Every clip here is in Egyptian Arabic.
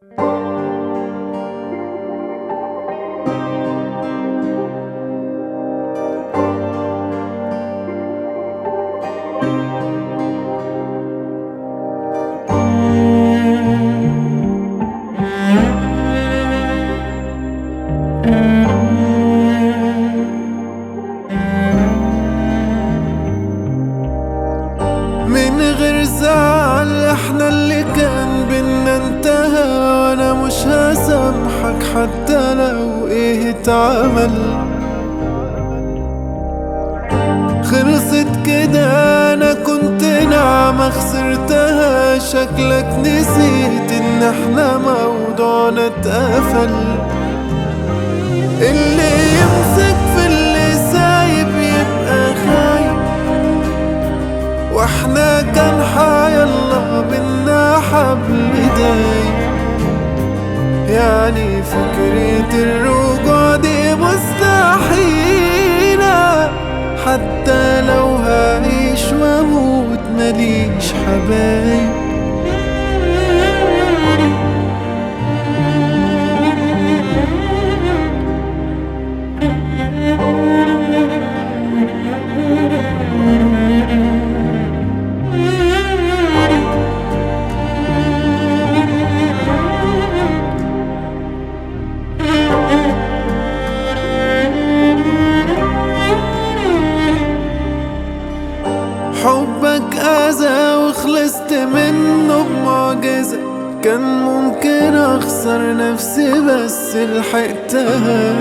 من غير زعل احنا اللي كان بينا انتهى وانا مش هسامحك حتى لو ايه اتعمل خلصت كده انا كنت نعمة خسرتها شكلك نسيت ان احنا موضوعنا اتقفل اللي يمسك في اللي سايب يبقى خايب واحنا كان حيالله بينا حبل دايب يعني فكرة الرجوع دي مستحيلة حتى لو هعيش واموت ماليش حبايب حبك أذى وخلصت منه بمعجزة كان ممكن أخسر نفسي بس لحقتها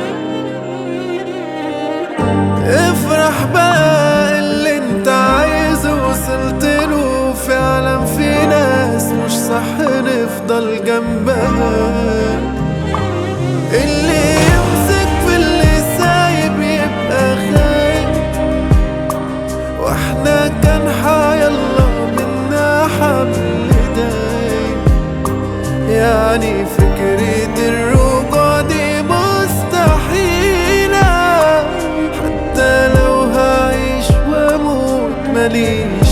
افرح بقى اللي انت عايزه وصلت له فعلا في ناس مش صح نفضل جنبها اللي يمسك في اللي سايب يبقى خايب واحنا كان حيالله منا حبل دايب يعني فكرة الرجوع دي مستحيلة حتى لو هعيش واموت مليش